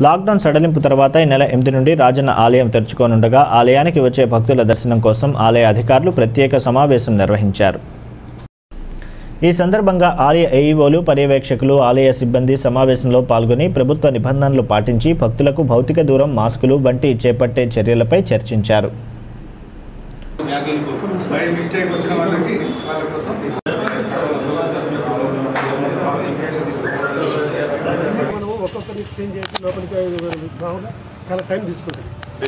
Lockdown సడలింపు తర్వాత ఈ నెల ఎనిమిది నుండి రాజన్న ఆలయం తెరుచుకోనుండగా ఆలయానికి వచ్చే భక్తుల దర్శనం కోసం ఆలయ అధికారులు ప్రత్యేక సమావేశం నిర్వహించారు ఈ సందర్భంగా ఆలయ ఏఈఓలు పర్యవేక్షకులు ఆలయ సిబ్బంది సమావేశంలో పాల్గొని ప్రభుత్వ నిబంధనలు పాటించి భక్తులకు భౌతిక దూరం మాస్కులు వంటి చేపట్టే చర్యలపై చర్చించారు బై మిస్టేక్ వచ్చిన వాళ్ళకి వాళ్ళ కోసం మనం ఒక్కొక్కరిని స్క్రీన్ చేసి లోపలికి రావడం చాలా టైం తీసుకుంటుంది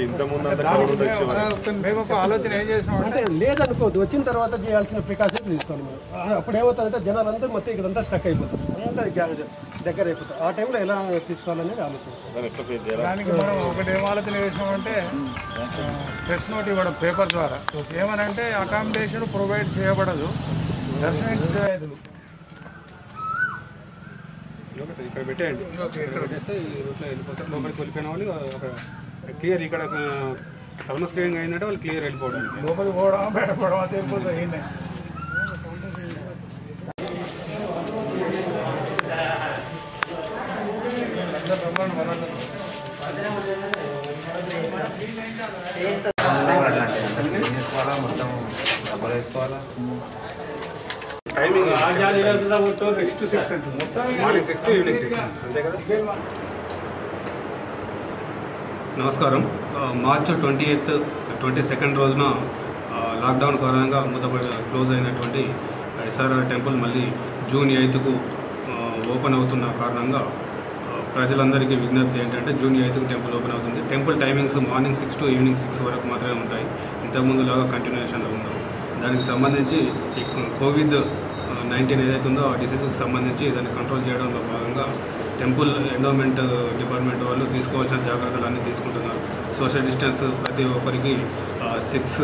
మేము ఒక ఆలోచన ఏం చేసినాం అంటే లేదనుకోవద్దు వచ్చిన తర్వాత చేయాల్సిన ప్రికాషన్స్ తీసుకోవాలి మనం ఆ- అప్పుడు ఏమవుతుందంటే జనాలందరూ మొత్తం ఇక్కడంతా స్టక్ అయిపోతారు అంతా గ్యా- దగ్గర అయిపోతారు ఆ టైంలో ఎలా తీసుకోవాలనేది ఆలోచించాలి దానికి మనం ఒకటి ఏం ఆలోచన చేసినామంటే ప్రెస్ నోట్ ఇవ్వడం పేపర్ ద్వారా ఏమనంటే అకామిడేషన్ ప్రొవైడ్ చేయబడదు దర్శనం ఇక్కడ పెట్టేయండి ఇక్కడ పెట్టేస్తే ఈ రూట్లో వెళ్ళిపోతారు లోపలికి వెళ్ళిపోయిన వాళ్ళు ఒక క్లియర్ ఇక్కడ థర్మల్ స్క్రీనింగ్ అయిందంటే వాళ్ళు క్లియర్ వెళ్ళిపోవడానికి లోపలికి పోవడం బయట పోవడం అది వెళ్ళిపోతుంది ఈయనే. Timing morning six evening six అంతే కదా నమస్కారం ఆ, March twenty eighth twenty second రోజున ఆ, లాక్డౌన్ కారణంగా మూతపడి క్లోజ్ అయినటువంటి ఎస్ఆర్ఆర్ టెంపుల్ మళ్ళీ జూన్ ఎయిత్కు ఓపెన్ అవుతున్న కారణంగా ఆ, ప్రజలందరికీ విజ్ఞప్తి ఏంటంటే జూన్ ఎయిత్కు టెంపుల్ ఓపెన్ అవుతుంది temple timings morning six to evening six వరకు మాత్రమే ఉంటాయి ఇంతకుముందు లాగా కంటిన్యూషన్లో ఉండవు దానికి సంబంధించి ఈ కోవిడ్ నైన్టీన్ ఏదైతే ఉందో ఆ డిసీజ్కి సంబంధించి దాన్ని కంట్రోల్ చేయడంలో భాగంగా టెంపుల్ ఎండోమెంట్ డిపార్ట్మెంట్ వాళ్ళు తీసుకోవాల్సిన జాగ్రత్తలు అన్నీ తీసుకుంటున్నారు సోషల్ డిస్టెన్స్ ప్రతి ఒక్కరికి సిక్స్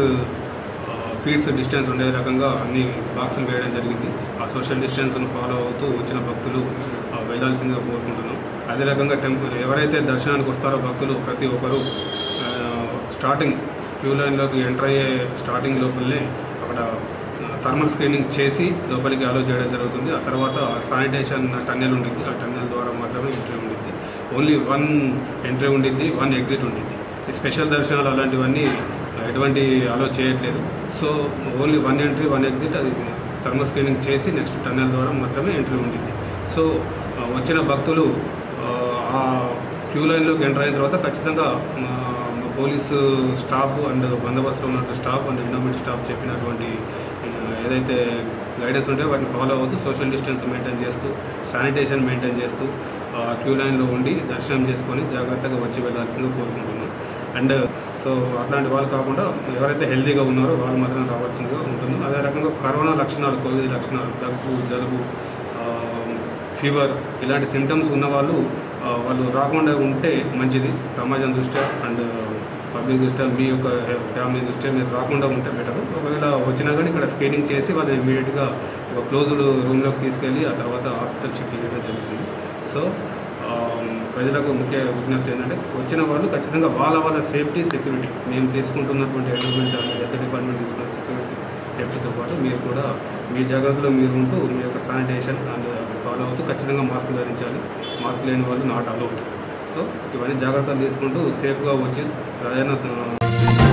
ఫీట్స్ డిస్టెన్స్ ఉండే రకంగా అన్ని బాక్సులు వేయడం జరిగింది ఆ సోషల్ డిస్టెన్స్ను ఫాలో అవుతూ వచ్చిన భక్తులు ఆ, వెళ్ళాల్సిందిగా కోరుకుంటున్నాం అదే రకంగా టెంపుల్ ఎవరైతే దర్శనానికి వస్తారో భక్తులు ప్రతి ఒక్కరు ఆ, స్టార్టింగ్ క్యూ లైన్లోకి ఎంటర్ అయ్యే స్టార్టింగ్ లోపలనే అక్కడ థర్మల్ స్క్రీనింగ్ చేసి లోపలికి అలో చేయడం జరుగుతుంది ఆ తర్వాత శానిటేషన్ టన్నెల్ ఉండిద్ది ఆ టన్నెల్ ద్వారా మాత్రమే ఎంట్రీ ఉండిద్ది ఓన్లీ వన్ ఎంట్రీ ఉండిద్ది వన్ ఎగ్జిట్ ఉండిద్ది ఈ స్పెషల్ దర్శనాలు అలాంటివన్నీ ఎటువంటి అలో చేయట్లేదు so only one entry one exit అది థర్మల్ స్క్రీనింగ్ చేసి నెక్స్ట్ టన్నెల్ ద్వారా మాత్రమే ఎంట్రీ ఉండిద్ది సో ఆ, వచ్చిన భక్తులు ఆ, ఆ క్యూ లైన్లోకి ఎంటర్ అయిన తర్వాత ఖచ్చితంగా మా మా పోలీసు స్టాఫ్ అండ్ బందోబస్తులో ఉన్నటువంటి స్టాఫ్ అండ్ ఎండోమెంట్ స్టాఫ్ చెప్పినటువంటి ఆ, ఏదైతే గైడెన్స్ ఉంటే వాటిని ఫాలో అవుతూ సోషల్ డిస్టెన్స్ మెయింటైన్ చేస్తూ శానిటేషన్ మెయింటైన్ చేస్తూ ఆ క్యూ లైన్లో ఉండి దర్శనం చేసుకొని జాగ్రత్తగా వచ్చి వెళ్ళాల్సిందిగా కోరుకుంటున్నాం అండ్ సో అట్లాంటి వాళ్ళు కాకుండా ఎవరైతే హెల్తీగా ఉన్నారో వాళ్ళు మాత్రం రావాల్సిందిగా ఉంటుంది అదే రకంగా కరోనా లక్షణాలు కోవిడ్ లక్షణాలు దగ్గు జలుబు ఆ, ఫీవర్ ఇలాంటి సిమ్టమ్స్ ఉన్న వాళ్ళు ఆ, వాళ్ళు రాకుండా ఉంటే మంచిది సమాజం దృష్ట్యా అండ్ పబ్లిక్ దృష్ట్యా మీ యొక్క ఫ్యామిలీ దృష్ట్యా మీరు రాకుండా ఉంటే బెటర్ ఒకవేళ వచ్చినా కానీ ఇక్కడ స్క్రీనింగ్ చేసి వాళ్ళని ఇమీడియట్గా ఒక క్లోజ్డ్ రూమ్లోకి తీసుకెళ్ళి ఆ తర్వాత హాస్పిటల్ షిఫ్ట్ చేయడం జరుగుతుంది సో ఆ, ప్రజలకు ముఖ్య విజ్ఞప్తి ఏంటంటే వచ్చిన వాళ్ళు ఖచ్చితంగా వాళ్ళ వాళ్ళ సేఫ్టీ సెక్యూరిటీ మేము తీసుకుంటున్నటువంటి ఎండోమెంట్ హెల్త్ డిపార్ట్మెంట్ తీసుకున్న సెక్యూరిటీ సేఫ్టీతో పాటు మీరు కూడా మీ జాగ్రత్తలో మీరు ఉంటూ మీ యొక్క శానిటేషన్ అండ్ ఫాలో అవుతూ ఖచ్చితంగా మాస్క్ ధరించాలి మాస్క్ లేని వాళ్ళు నాట్ అలౌడ్ సో ఇవన్నీ జాగ్రత్తలు తీసుకుంటూ సేఫ్గా వచ్చి ప్రజలను